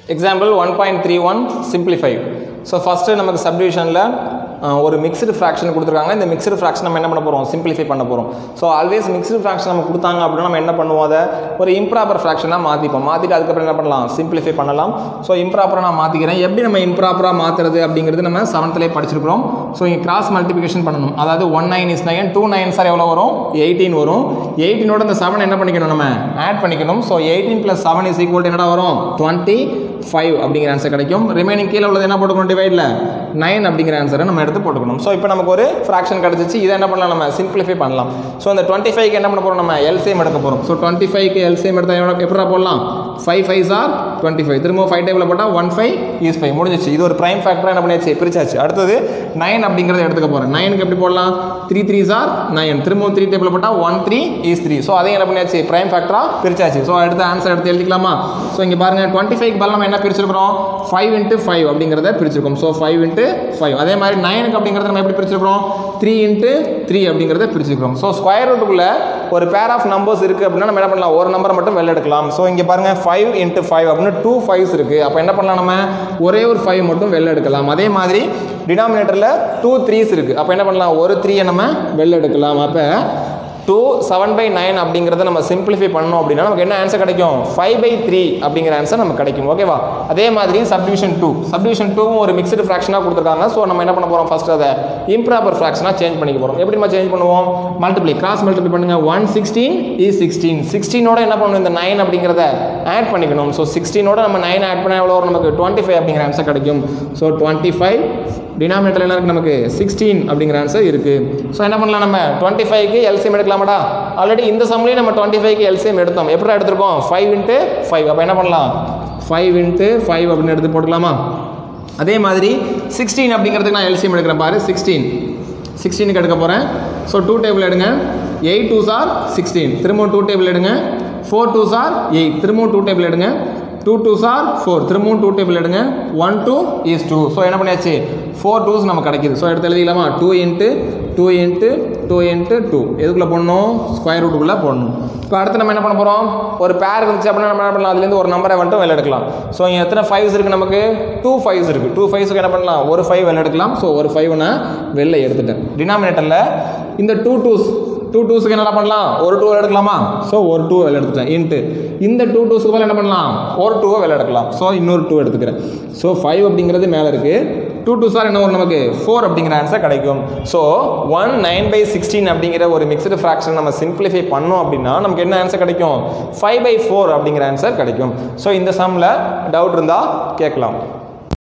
example one point three one simplify so first நமக்கு சப்டிவிஷனில் ஒரு மிக்ஸ்டு ஃப்ராக்ஷன் கொடுத்துருக்காங்க இந்த மிக்ஸ்டு ஃப்ராக்ஷன் நம்ம என்ன பண்ண போகிறோம் சிம்பிளிஃபை பண்ண போகிறோம் ஸோ ஆல்வேஸ் மிக்ஸ்டு ஃப்ராக்ஷன் நம்ம கொடுத்தாங்க அப்படின்னா நம்ம என்ன பண்ணுவோம் அதை ஒரு இம்ப்ராப்பர் ஃப்ராக்ஷனாக மாற்றிப்போம் மாற்றிட்டு அதுக்கப்புறம் என்ன பண்ணலாம் சிம்பிளிஃபை பண்ணலாம் ஸோ இம்ப்ராப்பராக நான் மாற்றிக்கிறேன் எப்படி நம்ம இம்ப்ராப்பராக மாற்றுறது அப்படிங்கிறது நம்ம செவன்த்லேயே படிச்சிருக்கிறோம் ஸோ இங்கே கிராஸ் மல்டிபிகேஷன் பண்ணணும் அதாவது one nine is nine two nine sir எவ்வளோ வரும் எயிட்டீன் வரும் எயிட்டீனோட இந்த செவன் என்ன பண்ணிக்கணும் நம்ம ஆட் பண்ணிக்கணும் so eighteen plus seven is equal என்னடா வரும் டுவெண்ட்டி ஃபைவ் அப்படிங்கிற ஆன்சர் கிடைக்கும் ரிமைனிங் கீழே உள்ளது என்ன போட்டுக்கணும் டிவைடில் நைன் அப்படிங்கிற ஆன்சரை நம்ம எடுத்து போட்டுக்கணும் ஸோ இப்போ நமக்கு ஒரு ஃப்ராக்ஷன் கிடச்சிச்சு இதை என்ன பண்ணலாம் நம்ம சிம்பிளிஃபை பண்ணலாம் ஸோ இந்த டுவெண்ட்டி ஃபைவ்க்கு என்ன பண்ண போகிறோம் நம்ம எல்சிஎம் எடுக்க போகிறோம் ஸோ டுவெண்ட்டி ஃபைவ்க்கு எல்சிஎம் எடுத்தால் எவ்வளோ எப்படா போடலாம் five five are twenty five திரும்ப ஃபைவ் டேபிள் போட்டால் ஒன் ஃபைவ் இஸ் ஃபைவ் முடிஞ்சிச்சு இது ஒரு ப்ரைம் ஃபேக்டராக என்ன பண்ணியாச்சு பிரிச்சாச்சு அடுத்தது நைன் அப்படிங்கிறத எடுத்துக்க போகிறேன் நைனுக்கு எப்படி போடலாம் த்ரீ த்ரீ சார் நைன் திரும்ப த்ரீ டேபிள் போட்டால் one three is three so அதையும் என்ன பண்ணியாச்சு ப்ரைம் ஃபேக்டராக பிரிச்சாச்சு ஸோ அடுத்த ஆன்சர் எடுத்து எழுதிக்கலாமா ஸோ இங்கே பாருங்கள் டுவெண்ட்டி ஃபைவ் பதில் நம்ம என்ன பிரிச்சிருக்கிறோம் ஃபைவ் இன்ட்டு ஃபைவ் அப்படிங்கிறத பிரிச்சிருக்கோம் ஸோ ஃபைவ் இன்ட்டு ஃபைவ் அதே மாதிரி நைனுக்கு அப்படிங்கிறத நம்ம எப்படி பிரிச்சிருக்கிறோம் த்ரீ இன்ட்டு த்ரீ அப்படிங்கிறத பிரிச்சிருக்கிறோம் ஸோ ஸ்கொயர் ரூட்டுக்குள்ளே ஒரு பேர் ஆஃப் நம்பர்ஸ் இருக்குது அப்படின்னா நம்ம என்ன பண்ணலாம் ஒரு நம்பரை மட்டும் வெளில எடுக்கலாம் ஸோ இங்கே பாருங்கள் ஃபைவ் இன்ட்டு ஃபைவ் அப்படின்னு டூ ஃபைவ்ஸ் இருக்குது அப்போ என்ன பண்ணலாம் நம்ம ஒரே ஒரு ஃபைவ் மட்டும் வெளில எடுக்கலாம் அதே மாதிரி டினாமினேட்டரில் டூ த்ரீஸ் இருக்குது அப்போ என்ன பண்ணலாம் ஒரு த்ரீயை நம்ம வெளில எடுக்கலாம் அப்போ டூ செவன் பை நைன் அப்படிங்கிறத நம்ம சிம்பிளிஃபை பண்ணோம் அப்படின்னா நமக்கு என்ன ஆன்சர் கிடைக்கும் ஃபைவ் பை த்ரீ அப்படிங்கிற ஆன்சர் நமக்கு கிடைக்கும் ஓகேவா அதே மாதிரி சப்டிவிஷன் டூ சப்டிவிஷன் டூவும் ஒரு மிக்சடு ஃப்ராக்ஷனாக கொடுத்துருக்காங்க ஸோ நம்ம என்ன பண்ண போகிறோம் ஃபர்ஸ்ட் அதை இம்ப்ராப்பர் ஃப்ராக்ஷனாக சேஞ்ச் பண்ணிக்க போகிறோம் எப்படி நம்ம சேஞ்ச் பண்ணுவோம் மல்டிப்ளை கிராஸ் மல்டிப்ளை பண்ணுங்க ஒன் சிக்ஸ்டீன் இ சிக்ஸ்டீன் சிக்ஸ்டீனோட என்ன பண்ணணும் இந்த நைன் அப்படிங்கிறத ஆட் பண்ணிக்கணும் ஸோ சிக்ஸ்டீனோட நம்ம நைன் ஆட் பண்ணால் எவ்வளோ வரும் நமக்கு டுவெண்ட்டி ஃபைவ் அப்படிங்கிற ஆன்சர் கிடைக்கும் ஸோ டுவெண்ட்டி ஃபைவ் டினாமினேட்டர் என்ன இருக்குது நமக்கு சிக்ஸ்டீன் அப்படிங்கிற ஆன்சர் இருக்குது ஸோ என்ன பண்ணலாம் நம்ம டுவெண்ட்டி ஃபைவ்க்கு எல்சிஎம் எடுக்கலாமாடா ஆல்ரெடி இந்த சம்லேயும் நம்ம டுவெண்ட்டி ஃபைவ்க்கு எல்சிஎம் எடுத்தோம் எப்படி எடுத்திருக்கோம் ஃபைவ் இன்ட்டு ஃபைவ் அப்போ என்ன பண்ணலாம் ஃபைவ் இன்ட்டு ஃபைவ் அப்படின்னு எடுத்து போட்டுக்கலாமா அதே மாதிரி சிக்ஸ்டீன் அப்படிங்கிறதுக்கு நான் எல்சிஎம் எடுக்கிறேன் பாரு சிக்ஸ்டீன் சிக்ஸ்டீனுக்கு எடுக்க போகிறேன் ஸோ டூ டேபிள் எடுங்க எயிட் டூ சார் சிக்ஸ்டீன் திரும்பவும் டூ டேபிள் எடுங்க ஃபோர் டூ சார் எயிட் திரும்பவும் டூ டேபிள் எடுங்க டூ டூ சார் ஃபோர் திரும்பவும் டூ டேபிள் எடுங்க one two is two so என்ன பண்ணியாச்சு ஃபோர் டூஸ் நமக்கு கிடைக்குது ஸோ எடுத்து எழுதிக்கலாமா two into two into two into two எதுக்குள்ளே போடணும் ஸ்கொயர் ரூட்டுக்குள்ளே போடணும் இப்போ அடுத்து நம்ம என்ன பண்ண போகிறோம் ஒரு பேர் இருந்துச்சு அப்படின்னா நம்ம என்ன பண்ணலாம் அதுலேருந்து ஒரு நம்பரை வந்துட்டு வெளில எடுக்கலாம் ஸோ இங்கே எத்தனை ஃபைவ்ஸ் இருக்குது நமக்கு டூ ஃபைவ்ஸ் இருக்குது டூ ஃபைவ்ஸுக்கு என்ன பண்ணலாம் ஒரு ஃபைவ் வெளில எடுக்கலாம் ஸோ ஒரு ஃபைவ் நான் வெளில எடுத்துட்டேன் டினாமினேட்டரில் இந்த டூ டூஸ் டூ டூஸுக்கு என்ன பண்ணலாம் ஒரு டூ எடுக்கலாமா ஸோ ஒரு டூ வெளில எடுத்துட்டேன் இன்ட்டு இந்த டூ டூஸுக்கு மேலே என்ன பண்ணலாம் ஒரு டூவை வெளில எடுக்கலாம் ஸோ இன்னொரு டூ எடுத்துக்கிறேன் ஸோ ஃபைவ் அப்படிங்கிறது மேலே இருக்குது டூ டூ சார் என்ன வரும் நமக்கு ஃபோர் அப்படிங்கிற ஆன்சர் கிடைக்கும் so one nine by sixteen அப்படிங்கிற ஒரு மிக்சடு ஃப்ராக்ஷன் நம்ம சிம்பிளிஃபை பண்ணோம் அப்படின்னா நமக்கு என்ன ஆன்சர் கிடைக்கும் ஃபைவ் பை ஃபோர் அப்படிங்கிற ஆன்சர் கிடைக்கும் ஸோ இந்த சம்மில் டவுட் இருந்தால் கேட்கலாம்